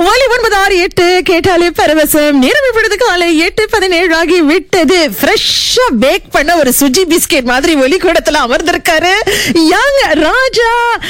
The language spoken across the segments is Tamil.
ஒலி ஒன்பது ஆறு எட்டு கேட்டாலே பரவசம் நேரம் இப்பொழுது காலை எட்டு பதினேழு ஆகி விட்டது ஃப்ரெஷ்ஷா பேக் பண்ண ஒரு சுஜி பிஸ்கெட் மாதிரி ஒலி கூடத்துல அமர்ந்திருக்காரு யங் ராஜா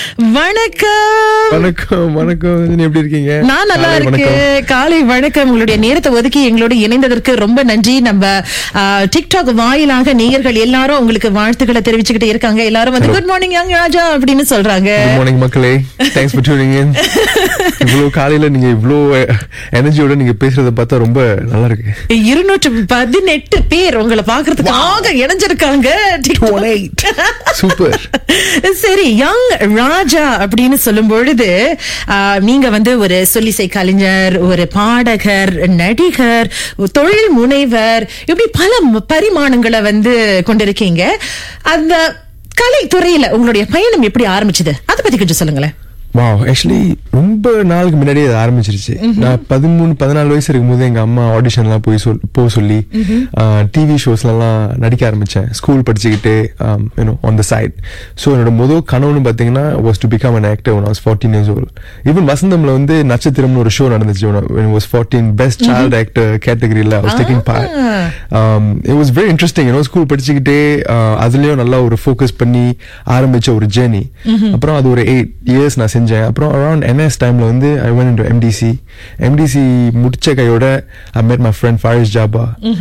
வணக்கம் வணக்கம் வணக்கம் ரஜினி, எப்படி இருக்கீங்க நான் நல்லா காலை வணக்கம். இருக்கேன் காலை வணக்கம் உங்களுடைய நேரத்தை ஒதுக்கி எங்களோட இணைந்ததற்கு ரொம்ப நன்றி நம்ம ஆ, டிக்டாக் வாயிலாக நேயர்கள் எல்லாரும் உங்களுக்கு வாழ்த்துக்களை தெரிவிச்சுக்கிட்டு இருக்காங்க எல்லாரும் வந்து குட் மார்னிங் யங் ராஜா அப்படின்னு சொல்றாங்க குட் மார்னிங் மக்களே தேங்க்ஸ் ஃபார் டியூனிங் இன் இவ்வளவு காலையில நீங்க இவ்வளவு எனர்ஜியோட நீங்க பேசுறத பார்த்தா ரொம்ப நல்லா இருக்கு இருநூற்று பதினெட்டு பேர் உங்களை பாக்குறதுக்காக இணைஞ்சிருக்காங்க TikTok. சூப்பர் சரி யங் ராஜா அப்படின்னு சொல்லும் பொழுது ஆ, நீங்க வந்து ஒரு சொல்லிசை கலைஞர் ஒரு பாடகர் நடிகர் தொழில் முனைவர் இப்படி பல ம- பரிமாணங்களை வந்து கொண்டிருக்கீங்க அந்த கலைத்துறையில உங்களுடைய பயணம் எப்படி ஆரம்பிச்சது அதை பத்தி கொஞ்சம் சொல்லுங்களேன் வாவ் ஆக்சுவலி ரொம்ப நாளுக்கு முன்னாடி அது ஆரம்பிச்சிருச்சு நான் பதிமூணு பதினாலு வயசு இருக்கும்போது எங்க அம்மா ஆடிஷன்லாம் போய் சொல் போக சொல்லி டிவி ஷோஸ்லாம் நடிக்க ஆரம்பிச்சேன் ஸ்கூல் படிச்சுக்கிட்டு you know on the side so என்னோட முதல் கனவுன்னு பார்த்தீங்கன்னா was to become an actor one was fourteen years old even வசந்தம்ல வந்து நட்சத்திரம்னு ஒரு ஷோ நடந்துச்சு was fourteen best child actor கேட்டகரியில் was taking part it was very interesting you know school படிச்சுக்கிட்டே uh, அதுலயும் நல்லா ஒரு ஃபோக்கஸ் பண்ணி ஆரம்பிச்ச ஒரு ஜேர்னி அப்புறம் அது ஒரு எயிட் இயர்ஸ் நான் செஞ்சேன் அப்புறம் அரௌண்ட் என்எஸ் டைம்ல வந்து I went into MTC MTC முடிச்ச கையோட ஐ met my friend ஃபாரிஸ் ஜாபா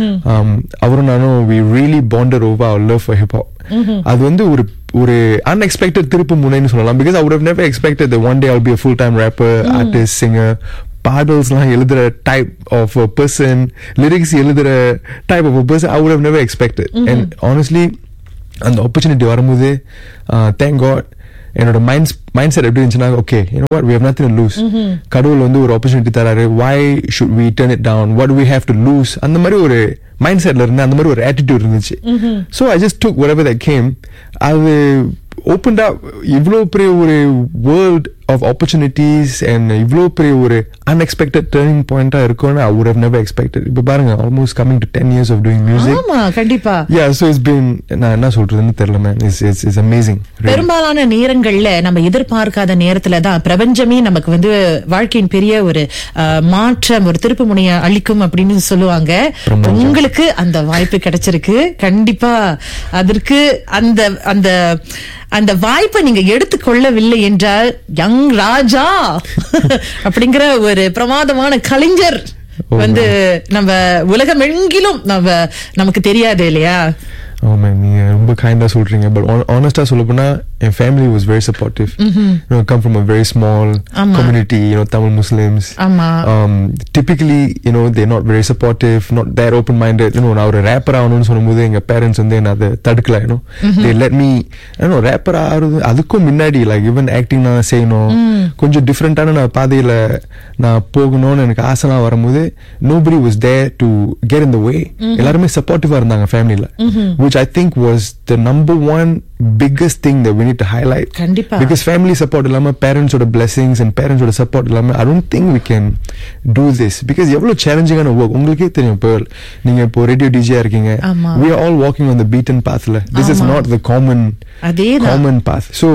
அவரும் நானும் we really bonded over our love for hip hop அது வந்து ஒரு ஒரு அன்எக்ஸ்பெக்டட் திருப்பு முனைன்னு சொல்லலாம் because I would have never expected that one day I'll be a full time rapper artist singer பாடல்ஸ்லாம் எழுதுற type of a person lyrics எழுதுற type of a person I would have never expected and honestly அந்த ஆப்பர்ச்சுனிட்டி வரும்போது தேங்க் காட் என்னோட மைண்ட் மைண்ட் செட் எப்படி இருந்துச்சுன்னா okay you know what we have nothing lose கடவுள் வந்து ஒரு ஆப்பர்ச்சுனிட்டி தராரு why should we turn it down what we have to lose அந்த மாதிரி ஒரு மைண்ட் செட்ல இருந்து அந்த மாதிரி ஒரு ஆட்டிடியூட் இருந்துச்சு so I just took whatever that came அது ஓப்பன் இவ்வளோ பெரிய ஒரு வேர்ல்ட் ஆஃப் ஆப்பர்ச்சுனிட்டிஸ் அண்ட் இவ்வளோ பெரிய ஒரு அன்எக்ஸ்பெக்டட் டேர்னிங் பாயிண்டா இருக்கும்னு ஐ would have never expected இப்போ பாருங்க almost coming to ten years of doing music ஆமா கண்டிப்பா Yeah, so it's been நான் என்ன சொல்றதுன்னு தெரியல ma'am it's it's it's amazing பெரும்பாலான நேரங்கள்ல நம்ம எதிர்பார்க்காத நேரத்துல தான் பிரபஞ்சமே நமக்கு வந்து வாழ்க்கையின் பெரிய ஒரு அஹ், மாற்றம் ஒரு திருப்பு முனைய அளிக்கும் அப்படின்னு சொல்லுவாங்க உங்களுக்கு அந்த வாய்ப்பு கிடைச்சிருக்கு கண்டிப்பா அதற்கு அந்த அந்த அந்த வாய்ப்பை நீங்க எடுத்துக்கொள்ளவில்லை என்றால் யங் ராஜா அப்படிங்கிற ஒரு பிரமாதமான கலைஞர் வந்து நம்ம உலகம் எங்கிலும் நம்ம நமக்கு தெரியாது இல்லையா ஓ மேம் நீங்க ரொம்ப கைண்டா சொல்றீங்க பட் ஆனஸ்டா சொல்ல போனா என் family was very supportive you come from a very small ஆமா. Community you know Tamil Muslims ஆமா typically you know they not very supportive not their open minded you know நான் ஒரு ரேப்பர் ஆகணும்னு சொல்லும்போது எங்க பேரண்ட்ஸ் வந்து என்ன அதை தடுக்கல you know they let me you know rapper ஆகிறது அதுக்கும் முன்னாடி லைக் ஈவன் ஆக்டிங் நான் செய்யணும் கொஞ்சம் டிஃப்ரெண்டான நான் பாதையில நான் போகணும்னு எனக்கு ஆசைலாம் வரும்போது nobody was there to get in the way எல்லாருமே சப்போர்ட்டிவா இருந்தாங்க ஃபேமிலியில which I think was the number one biggest thing that we need to highlight. கண்டிப்பா. Because family support இல்லாம parents ஓட blessings and parents ஓட support இல்லாம I don't think we can do this because எவ்வளவு சேலஞ்சிங்கான ஒர்க் உங்களுக்கே தெரியும் இப்போ நீங்க இப்போ ரேடியோ டிஜியா இருக்கீங்க ஆமா. we are all walking on the beaten pathல this is ஆமா. not the common அதேதான். common path so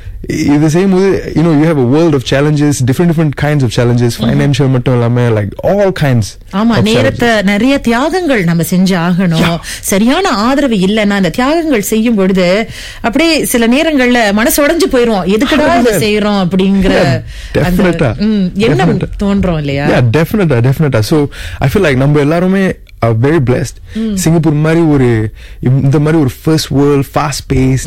இது செய்யும்போது you know you have a world of challenges different different kinds of challenges financial மட்டும் இல்லாம like all kinds ஆமா of நேரத்தை நிறைய தியாகங்கள் நம்ம செஞ்சு ஆகணும் சரியான ஆதரவு இல்லைன்னா அந்த தியாகங்கள் செய்யும் பொழுது அப்படியே சில நேரங்கள்ல மனசு உடைஞ்சு போயிரும் எதுக்குடா இதை செய்யறோம் அப்படிங்கிற Yeah, அந்த definite-ஆ. ம், எண்ணம் Definite-ஆ. தோன்றும் இல்லையா Yeah, definitely, definitely. So I feel like நம்ம எல்லாருமே are very blessed. சிங்கப்பூர் மாதிரி ஒரு இந்த மாதிரி ஒரு first world fast paced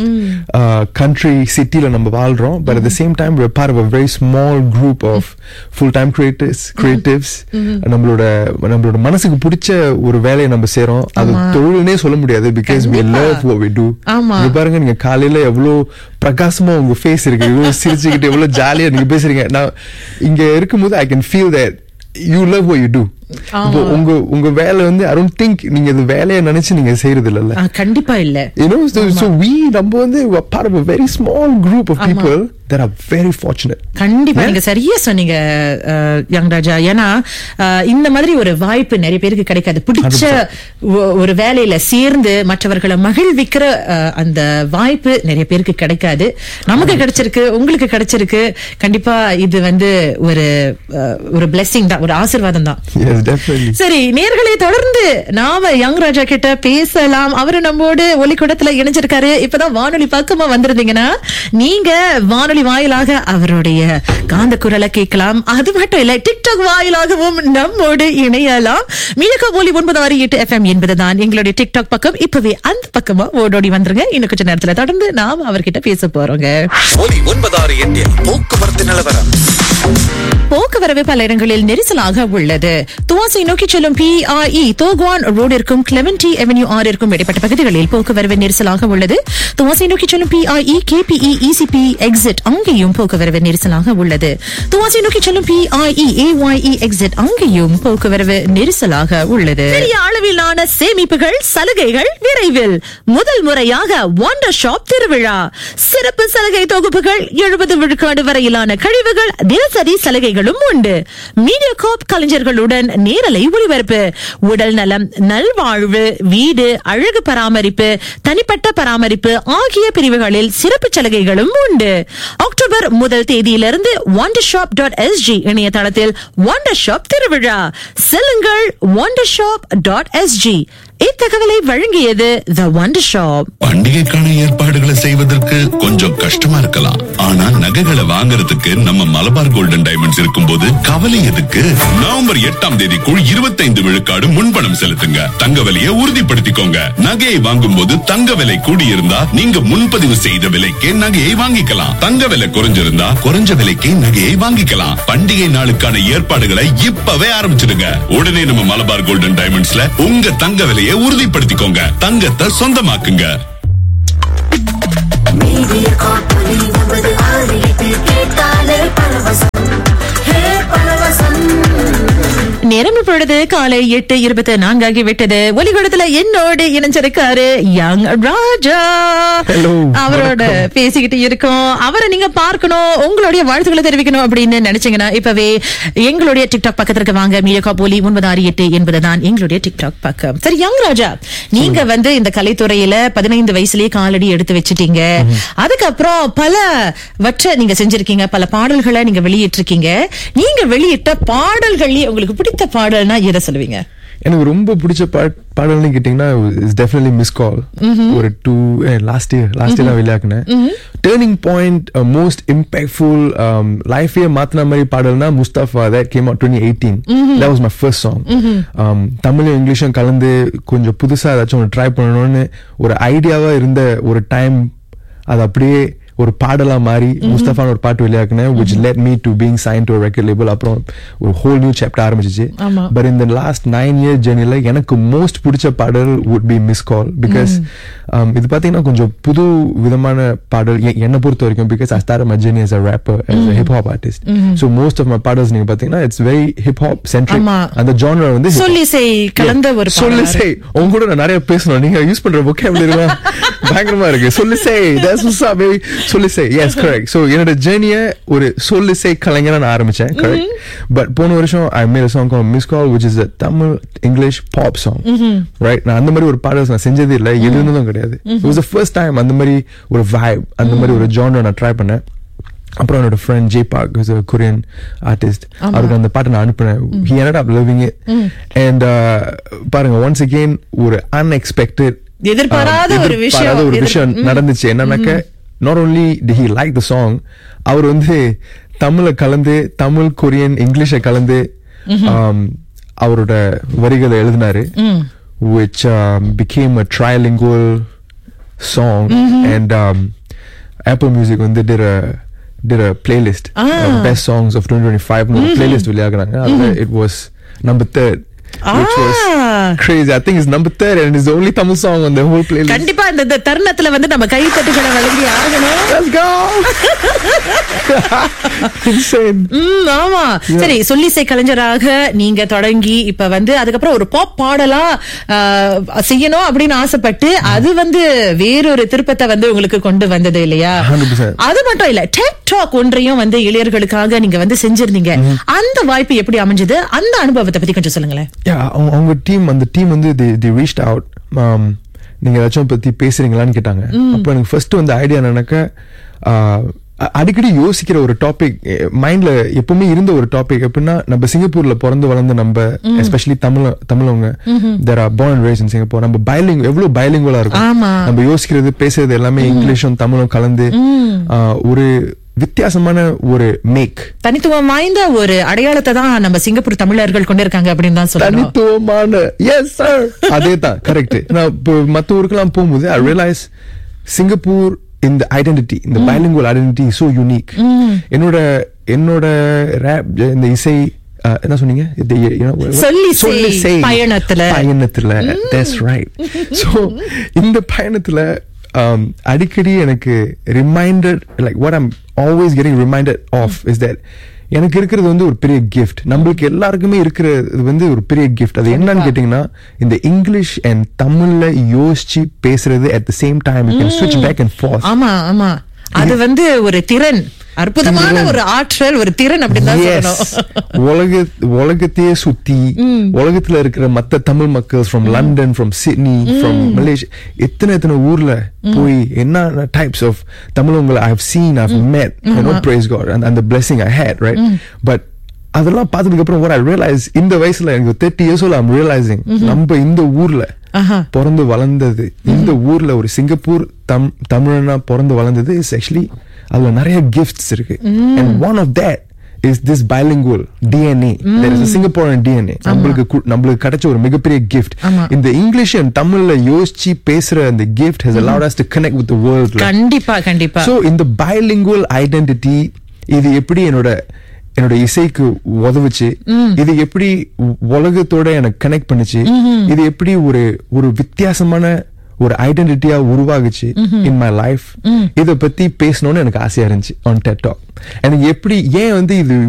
country சிட்டில நம்ம வாழ்றோம் but at the same time we're part of a very small group of full time creators creatives நம்மளோட நம்மளோட மனசுக்கு பிடிச்ச ஒரு வேலையை நம்ம செய்றோம் அது தொழில்னே சொல்ல முடியாது பிகாஸ் we கண்டிப்பா. love what we do ஆமா. இங்க பாருங்க நீங்க காலையில எவ்வளவு பிரகாசமா உங்க ஃபேஸ் இருக்கு இவ்வளவு சிரிச்சுக்கிட்டு எவ்வளவு ஜாலியா நீங்க பேசுறீங்க நான் இங்க இருக்கும்போது I can feel that you love what you do இப்போ உங்க உங்க வேலை வந்து ஐ டோன்ட் திங்க் நீங்க இது வேலையை நினைச்சு நீங்க செய்யறது இல்லல்ல ஆ, கண்டிப்பா இல்ல You know, so, so we நம்ம வந்து we're part of a very small group of people that are very fortunate. கண்டிப்பா நீங்க சரியா சொன்னீங்க அஹ், யங் ராஜா ஏன்னா அஹ், இந்த மாதிரி ஒரு வாய்ப்பு நிறைய பேருக்கு கிடைக்காது பிடிச்ச ஒ- ஒரு வேலையில சேர்ந்து மற்றவர்களை மகிழ்விக்கிற அஹ், அந்த வாய்ப்பு நிறைய பேருக்கு கிடைக்காது நமக்கு கிடைச்சிருக்கு உங்களுக்கு கிடைச்சிருக்கு கண்டிப்பா இது வந்து ஒரு அஹ், ஒரு blessing தான் ஒரு ஆசீர்வாதம் தான் Yes, definitely. சரி நேர்களை தொடர்ந்து நாம யங் ராஜா கிட்ட பேசலாம் அவரு நம்மோடு ஒலிக்கூடத்துல இணைஞ்சிருக்காரு இப்பதான் வானொலி பக்கமா வந்திருந்தீங்கன்னா நீங்க வானொலி வாயிலாக அவருடைய காந்த குரலை கேட்கலாம் அது மட்டும் இல்ல டிக்டாக் வாயிலாகவும் நம்மோடு இணையலாம் மீனக்கா ஒலி ஒன்பது ஆறு எட்டு எஃப்எம் என்பதுதான் எங்களுடைய டிக்டாக் பக்கம் இப்பவே அந்த பக்கமா ஓடோடி வந்துருங்க இன்னும் கொஞ்ச நேரத்துல தொடர்ந்து நாம அவர்கிட்ட பேச போறோங்க ஒலி ஒன்பதாறு எட்டில் போக்குவரத்து நிலவரம் போக்குவரவு பல இடங்களில் நெரிசலாக உள்ளது துவாசை நோக்கி செல்லும் பிஐஇ தோகுவான் ரோடிற்கும் கிளெமெண்டி அவென்யூ ஆறிற்கும் இடைப்பட்ட பகுதிகளில் போக்குவரவு நெரிசலாக உள்ளது துவாசை நோக்கி செல்லும் பிஐஇ கேபிஇ இசிபி எக்ஸிட் அங்கேயும் போக்குவரவு நெரிசலாக உள்ளது துவாசை நோக்கி செல்லும் பிஐஇ ஏஒய்இ எக்ஸிட் அங்கேயும் போக்குவரவு நெரிசலாக உள்ளது பெரிய அளவிலான சேமிப்புகள் சலுகைகள் விரைவில் முதல் முறையாக ஒண்டர் ஷாப் திருவிழா சிறப்பு சலுகை தொகுப்புகள் எழுபது விழுக்காடு வரையிலான கழிவுகள் தினசரி சலுகைகளும் உண்டு மீடியா காப் கலைஞர்களுடன் நேரலை ஒளிபரப்பு உடல் நலம் நல்வாழ்வு வீடு அழகு பராமரிப்பு தனிப்பட்ட பராமரிப்பு ஆகிய பிரிவுகளில் சிறப்பு சலுகைகளும் உண்டு அக்டோபர் முதல் தேதியிலிருந்து ஒண்டர் ஷாப் டாட் எஸ்ஜி இணையதளத்தில் ஒண்டர் ஷாப் திருவிழா செல்லுங்கள் ஒண்டர் ஷாப் டாட் எஸ்ஜி இத்தகவலை வழங்கியது த ஒண்டர் ஷாப் பண்டிகைக்கான ஏற்பாடுகளை செய்வதற்கு கொஞ்சம் கஷ்டமா இருக்கலாம் ஆனா நகைகளை வாங்குறதுக்கு நம்ம மலபார் கோல்டன் டைமண்ட்ஸ் இருக்கும்போது கவலை எதுக்கு நவம்பர் எட்டாம் தேதிக்குள் இருபத்தைந்து விழுக்காடு முன்பணம் செலுத்துங்க தங்க விலையை உறுதிப்படுத்திக்கோங்க நகையை வாங்கும் போது தங்க விலை கூடியிருந்தா நீங்க முன்பதிவு செய்த விலைக்கே நகையை வாங்கிக்கலாம் தங்க விலை குறைஞ்சிருந்தா குறைஞ்ச விலைக்கே நகையை வாங்கிக்கலாம் பண்டிகை நாளுக்கான ஏற்பாடுகளை இப்பவே ஆரம்பிச்சிடுங்க உடனே நம்ம மலபார் கோல்டன் டைமண்ட்ஸ்ல உங்க தங்க விலையை உறுதிப்படுத்திக்கோங்க தங்கத்தை சொந்தமாக்குங்க மீடிய காப்பொலி நமது ஆறு எட்டு கேட்டாலே பரவசம் ஹே பரவசம் நேரம் இப்பொழுது காலை எட்டு இருபத்தி நான்காகி விட்டது ஒலிகூடத்துல என்னோடு இணைஞ்சிருக்காரு யங் ராஜா Hello. அவரோட பேசிக்கிட்டு இருக்கோம் அவரை நீங்க பார்க்கணும் உங்களுடைய வாழ்த்துக்களை தெரிவிக்கணும் அப்படின்னு நினைச்சீங்கன்னா இப்பவே எங்களுடைய டிக்டாக் பக்கத்திற்கு வாங்க மீடியா போலி ஒன்பது ஆறு எட்டு என்பதுதான் எங்களுடைய டிக்டாக் பக்கம் சரி யங் ராஜா நீங்க வந்து இந்த கலைத்துறையில பதினைந்து வயசுலயே காலடி எடுத்து வச்சிட்டீங்க அதுக்கப்புறம் பல வற்ற நீங்க செஞ்சிருக்கீங்க பல பாடல்களை நீங்க வெளியிட்டிருக்கீங்க நீங்க வெளியிட்ட பாடல்கள்லயே உங்களுக்கு பிடித்த பாடல்னா எதை சொல்லுவீங்க எனக்கு ரொம்ப பிடிச்ச பாட் பாடல்னு கேட்டீங்கன்னா இட்ஸ் டெஃபினெட்லி மிஸ் கால் ஒரு two last year last year தான் வெளியாக்குனேன் டேர்னிங் பாயிண்ட் மோஸ்ட் இம்பாக்ட்ஃபுல் லைஃபே மாத்தின மாதிரி பாடல்னா Mustafa that came out twenty eighteen that was my first song தமிழும் இங்கிலீஷும் கலந்து கொஞ்சம் புதுசா ஏதாச்சும் ஒன்று ட்ரை பண்ணணும்னு ஒரு ஐடியாவா இருந்த ஒரு டைம் அது அப்படியே ஒரு பாடலா மாறி முஸ்தபான்னு ஒரு பாட்டு வெளியாக்குனேன் which led me to being signed to a record label அப்புறம் ஒரு ஹோல் நியூ சாப்டர் ஆரம்பிச்சிச்சு ஆமா. பட் இந்த லாஸ்ட் நைன் இயர் ஜேர்னில எனக்கு மோஸ்ட் பிடிச்ச பாடல் would be Miss Call because இது பாத்தீங்கன்னா கொஞ்சம் புது விதமான பாடல் எ- என்னை பொறுத்த வரைக்கும் because I start my journey as a rapper as a hip hop artist so most of my பாடல்ஸ் நீங்க பாத்தீங்கன்னா it's very hip hop centric ஆமா. அந்த ஜானர் வந்து hip hop. சொல்லிசை கலந்த ஒரு சொல்லு பாடலா செய் உங்க கூட நான் நிறைய பேசணும் நீங்க யூஸ் பண்ற vocabulary எல்லாம் பயங்கரமா இருக்கு சொல்லு செய் that's what's up baby சொல்லு செய் எஸ் கரெக்ட் சோ என்னோட ஜேர்னிய ஒரு சொல்லு செய் கலைஞரா நான் ஆரம்பிச்சேன் கரெக்ட் பட் போன வருஷம் I made song call Miss Call which is a Tamil English pop song right நான் அந்த மாதிரி ஒரு பாடல்ஸ் நான் செஞ்சதே இல்லை எழுதுனதும் கிடையாது it was the first time அந்த மாதிரி ஒரு vibe அந்த மாதிரி ஒரு genre நான் ட்ரை பண்ணேன் அப்புறம் என்னோட friend Jay Park is Korean artist அவருக்கு அந்த பாட்டை நான் அனுப்புனேன் he ended up loving it and uh, பாருங்க ஒன்ஸ் அகெயின் ஒரு அன்எக்ஸ்பெக்டட் எதிர்பாராத ஒரு விஷயம். ஒரு எதிர்- விஷயம் நடந்துச்சு என்னன்னாக்க not only the he like the song அவர் வந்து தமிழ கலந்து தமிழ் கொரியன் இங்கிலீஷை கலந்து um, அவரோட வரிகளை எழுதினாரு which um, became a trilingual song and um, Apple Music வந்து did a did a playlist of best songs of 2025 னு ஒரு playlist வெளியாகுறாங்க அதுல it was number third which was Ah. crazy. I think it's number third and it's the only Tamil song on the whole playlist. கண்டிப்பா இந்த இந்த தருணத்துல வந்து நம்ம கை தட்டுகளை வழங்கி ஆகணும் Let's go! Insane. ம், ஆமா சரி சொல்லிசை கலைஞராக நீங்க தொடங்கி இப்ப வந்து அதுக்கப்புறம் ஒரு பாப் பாடலா ஆ, செய்யணும் அப்படின்னு ஆசைப்பட்டு அது வந்து வேறொரு திருப்பத்தை வந்து உங்களுக்கு கொண்டு வந்தது இல்லையா 100%. அது மட்டும் இல்ல டெக் டாக் ஒன்றையும் வந்து இளையர்களுக்காக நீங்க வந்து செஞ்சிருந்தீங்க அந்த வாய்ப்பு எப்படி அமைஞ்சது அந்த அனுபவத்தை பத்தி கொஞ்சம் சொல்லுங்களேன் Yeah, அவங்க அவங்க டீம் அந்த டீம் வந்து they they reached out um, நீங்க ஏதாச்சும் பத்தி பேசுறீங்களான்னு கேட்டாங்க அப்போ எனக்கு ஃபர்ஸ்ட் வந்து ஐடியா என்னன்னாக்க ஆஹ், அ- அடிக்கடி யோசிக்கிற ஒரு டாபிக் மைண்ட்ல எப்பவுமே இருந்த ஒரு டாபிக் எப்படின்னா நம்ம சிங்கப்பூர்ல பிறந்து வளர்ந்த நம்ம எஸ்பெஷலி தமிழ் தமிழவங்க there are born and raised in Singapore நம்ம பயலிங் எவ்வளவு பயலிங்குவலா இருக்கும் ஆமா. நம்ம யோசிக்கிறது பேசுறது எல்லாமே இங்கிலீஷும் தமிழும் கலந்து ஆஹ், ஒரு வித்தியாசமான ஒரு மேக் தனித்துவம் வாய்ந்த ஒரு அடையாளத்தை தான் நம்ம சிங்கப்பூர் தமிழர்கள் கொண்டிருக்காங்க அப்படின்னு தான் சொல்லணும் தனித்துவமான எஸ் சார் அதே தான் கரெக்ட் நான் இப்போ மத்த ஊருக்கெல்லாம் போகும்போது ஐ ரியலைஸ் சிங்கப்பூர் இந்த ஐடென்டிட்டி இந்த bilingual ஐடென்டிட்டி so யூனிக் என்னோட என்னோட ரேப் இந்த இசை அஹ், என்ன சொன்னீங்க இது, you know, what- சொல்லிசை சொல்லிசை பயணத்துல. பயணத்துல that's right so இந்த பயணத்துல um, அடிக்கடி எனக்கு reminded like what I'm always getting reminded of is that எனக்கு இருக்கிறது வந்து ஒரு பெரிய கிஃப்ட் நம்மளுக்கு எல்லாருக்குமே இருக்கிறது வந்து ஒரு பெரிய கிஃப்ட் அது என்னன்னு கேட்டீங்கன்னா இந்த இங்கிலீஷ் அண்ட் தமிழ்ல யோசிச்சு பேசுறது at the same time you can ஸ்விட்ச் பேக் அண்ட் ஃபார்த் ஆமா ஆமா அது வந்து ஒரு திறன் அற்புதமான திறன். ஒரு ஆற்றல் ஒரு திறன் அப்படின்னு தான் Yes. சொல்லணும் உலக உலகத்தையே சுத்தி உலகத்துல இருக்கிற மத்த தமிழ் மக்கள் from London from Sydney from Malaysia எத்தனை எத்தனை ஊர்ல போய் என்ன டைப்ஸ் ஆஃப் தமிழவங்களை I have seen I have met you know praise god and, and the blessing i had right but அதெல்லாம் பார்த்ததுக்கு அப்புறம் what i realize இந்த வயசுல எனக்கு thirty years old I'm realising நம்ம இந்த ஊர்ல ஆஹா. பிறந்து வளர்ந்தது இந்த ஊர்ல ஒரு சிங்கப்பூர் தம் தமிழனா பிறந்து வளர்ந்தது இஸ் ஆக்சுவலி அதுல நிறைய கிஃப்ட்ஸ் இருக்கு and one of that is this bilingual DNA there is Singaporean DNA நம்மளுக்கு கு- நம்மளுக்கு கிடைச்ச ஒரு மிகப்பெரிய கிஃப்ட் ஆமா. இந்த இங்கிலீஷ் அண்ட் தமிழ்ல யோசிச்சு பேசுற அந்த gift has allowed us to connect with the world கண்டிப்பா கண்டிப்பா சோ இந்த bilingual ஐடென்டிட்டி இது எப்படி என்னோட என்னோட இசைக்கு உதவுச்சு இது எப்படி உ- உலகத்தோட எனக்கு கனெக்ட் பண்ணுச்சு இது எப்படி ஒரு ஒரு வித்தியாசமான ஒரு ஐடென்டிட்டியா உருவாகுச்சு இன் மை லைஃப் இத பத்தி பேசணும்னு எனக்கு ஆசையா இருந்துச்சு ஆன் டெட் டாக் எனக்கு எப்படி ஏன் வந்து இது